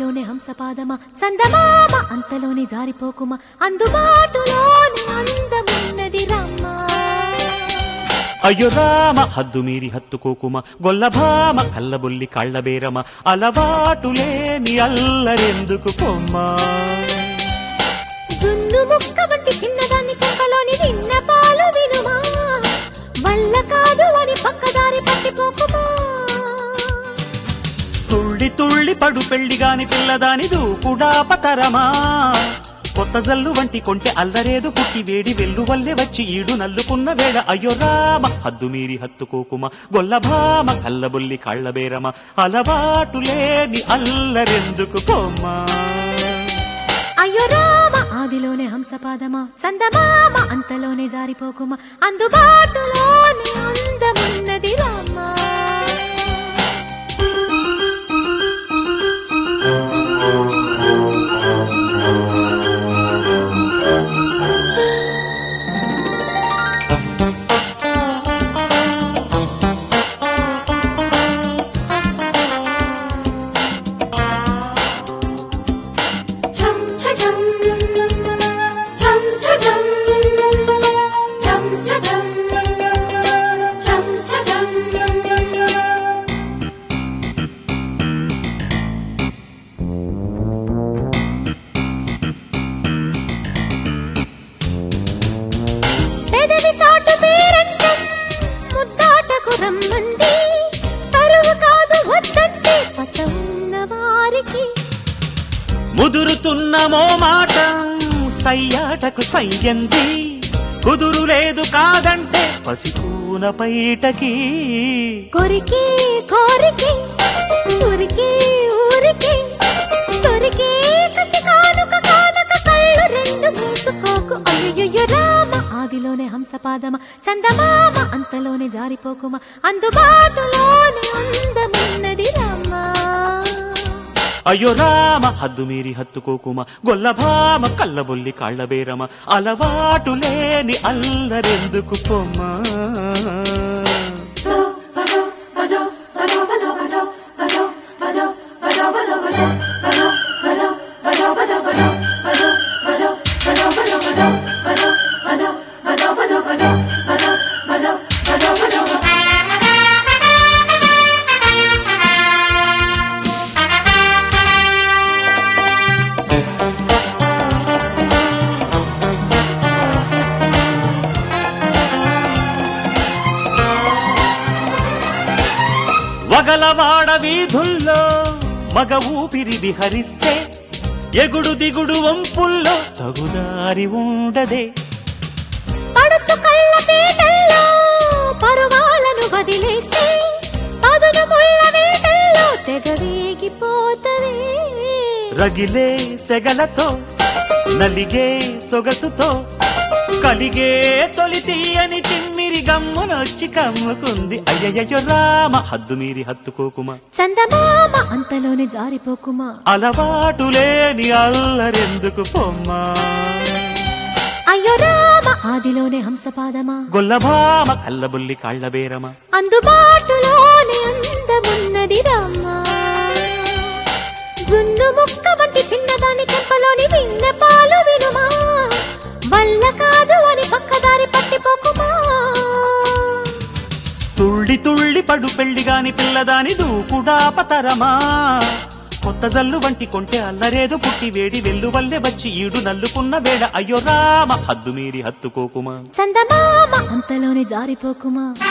ఆదిలోనే హంసపాదమా చందమామ అంతలోనే జారిపోకుమా అందుబాటులోనే అందమున్నది రమ్మా అయ్యో రామ హద్దు మీరి హత్తుకోకుమ గొల్లభామ కల్లబొల్లి కళ్ళబేరమ అలవాటు లేని అల్లరెందుకు పొమ్మా జున్ను ముక్క వంటి చిన్నదాన్ని చెంపలోని నిన్న పాలు వినుమా వల్ల కాదు అని పక్కదారి పట్టిపోకుమా తుళ్ళి తుళ్ళి పడు పెళ్లిగాని పిల్లదాని దూకుడా పతరమా కొత్త జల్లు వంటి కొంటె అల్లరేదు పుట్టి వేడి వెల్లు వల్లే వచ్చి ఈడు నల్లుకున్న వేళ అయ్యో రామ హద్దు మీరి హత్తుకోకుమ గొల్లభామ కల్లబొల్లి కళ్ళబేరమ అలవాటు లేని అల్లరెందుకు పొమ్మా అయ్యో రామ ఆదిలోనే హంసపాదమా చందమామ అంతలోనే జారిపోకుమా అందుబాటులోనే అందమున్నది రామా ఛం ఛం ఛం ఛం ఛం ఛం ఛం ఛం పెదవి చాటు పేరంటే ముద్దాటకు రమ్మంది పరువు కాదు వద్దంటే పసవున్న వారికి ముదురుతున్నమో మాట సయ్యాటకు సయ్యంది కుదురు లేదు కాదంటే పసికూన బయటకి కొరికి కోరికి ఊరికి ఊరికి కొరికి కసి కానుక కానక కళ్ళు రెండు మూసుకోకు అయ్యయ్యో రామ ఆదిలోనే హంసపాదమ చందమామ అంతలోనే జారిపోకుమ అందుబాటులోనే అందమున్నది రామా అయ్యో రామ హద్దు మీరి హత్తుకోకుమ గొల్లభామ కళ్ళబొల్లి కాళ్ళబేరమ అలవాటు లేని అల్లరెందుకు పొమ్మా వగలవాడ వీధుల్లో మగ ఊపిరి విహరిస్తే ఎగుడు దిగుడు వంపుల్లో తగుదారి ఉండదే పడుచు కళ్ళ పీటల్లో పరువాలను వదిలేస్తే పదును ముళ్ళ వేటల్లో తెగవేగిపోతవే రగిలే సెగలతో నలిగే సొగసుతో కలిగే తొలి తీయని తిమ్మిరి గమ్మునొచ్చి కమ్ముకుంది అయ్యయ్యో రామ హద్దు మీరి హత్తుకోకుమా చందమామ అంతలోనే జారిపోకుమా అలవాటు లేని అల్లరెందుకు పొమ్మా అయ్యో రామ ఆదిలోనే హంసపాదమా గొల్లభామ కల్లబుల్లి కాళ్ళబేరమ అందుబాటులోనే అందమున్నది రామా జున్ను ముక్క వంటి చిన్నదాని చెంపలోని విన్న పాలు వినుమా వల్ల కాదు అని పక్కదారి పట్టిపోకుమా తుళ్ళి తుళ్ళి పడు పెళ్లిగాని పిల్లదాని దూకుడా పతరమా కొత్త జల్లు వంటి కొంటె అల్లరేదు పుట్టి వేడి వెల్లు వల్లే వచ్చి ఈడు నల్లుకున్న వేడ అయ్యో రామ హద్దు మీరి హత్తుకోకుమా చందమామ అంతలోనే జారిపోకుమా